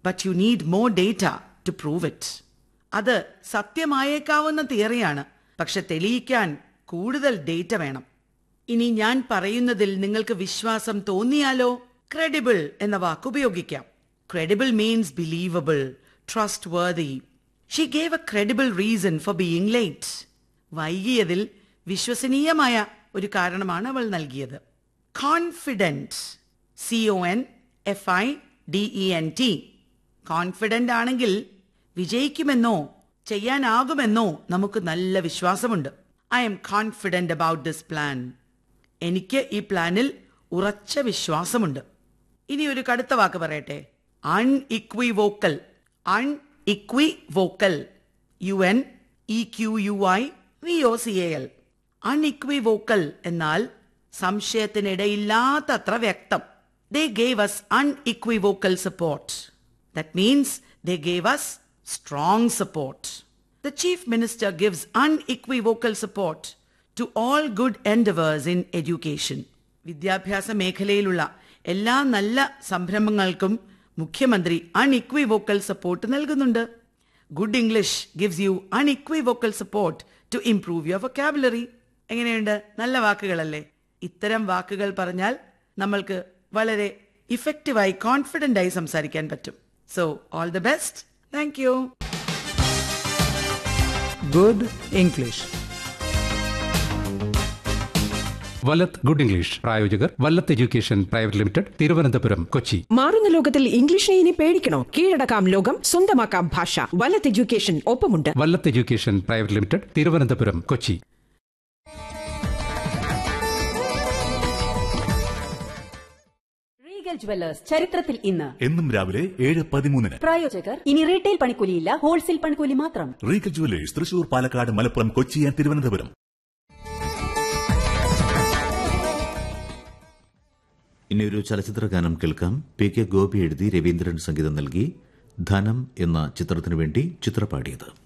but you need more data to prove it അത് സത്യമായേക്കാവുന്ന തിയറിയാണ് പക്ഷെ തെളിയിക്കാൻ കൂടുതൽ ഡേറ്റ വേണം ഇനി ഞാൻ പറയുന്നതിൽ നിങ്ങൾക്ക് വിശ്വാസം തോന്നിയാലോ ക്രെഡിബിൾ എന്ന വാക്ക് ഉപയോഗിക്കാം credible means believable trustworthy she gave a credible reason for being late വൈകിയതിൽ വിശ്വസനീയമായ ഒരു കാരണമാണ് അവൾ നൽകിയത് confident C O N F I D E N T confident ആണെങ്കിൽ വിജയിക്കുമെന്നോ ചെയ്യാനാകുമെന്നോ നമുക്ക് നല്ല വിശ്വാസമുണ്ട് I'm confident about this plan എനിക്ക് ഈ പ്ലാനിൽ ഉറച്ച വിശ്വാസമുണ്ട് ഇനി ഒരു കടുത്ത വാക്ക് പറയട്ടെ unequivocal unequivocal U N E Q U I V O C A L unequivocal എന്നാൽ സംശയത്തിനിടയില്ലാത്തത്ര വ്യക്തം they gave us unequivocal support that means they gave us strong support the chief minister gives unequivocal support to all good endeavours in education വിദ്യാഭ്യാസ മേഖലയിലുള്ള എല്ലാ നല്ല സംരംഭങ്ങൾക്കും മുഖ്യമന്ത്രി unequivocal support നൽകുന്നുണ്ട് Good English gives you unequivocal support to improve your vocabulary എങ്ങനെയുണ്ട് നല്ല വാക്കുകളല്ലേ ഇത്തരം വാക്കുകൾ പറഞ്ഞാൽ നമ്മൾക്ക് വളരെ ഇഫക്റ്റീവായി കോൺഫിഡൻ്റ് ആയി സംസാരിക്കാൻ പറ്റും so all the best thank you Good English Vallath Good English പ്രായോജകർ Vallath Education Private Limited Thiruvananthapuram Kochi മാറുന്ന ലോകത്തിൽ ഇംഗ്ലീഷിനെ ഇനി പേടിക്കണോ കീഴടക്കാം ലോകം സ്വന്തമാക്കാം ഭാഷ വലത്ത് എഡ്യൂക്കേഷൻ ഒപ്പമുണ്ട് Vallath Education Private Limited Thiruvananthapuram Kochi Regal Jewellers ചരിത്രത്തിൽ ഇന്ന് എന്നും രാവിലെ ഏഴ് പതിമൂന്നിന് പ്രായോജകർ ഇനി റീറ്റെയിൽ പണിക്കൂലിയില്ല ഹോൾസെയിൽ പണിക്കൂലി മാത്രം Regal Jewellers Thrissur Palakkad Malappuram Kochi and Thiruvananthapuram ഇനി ഒരു ചലച്ചിത്ര ഗാനം കേൾക്കാം പി കെ ഗോപി എഴുതി രവീന്ദ്രൻ സംഗീതം നൽകി ധനം എന്ന ചിത്രത്തിനു വേണ്ടി ചിത്രപാടിയത്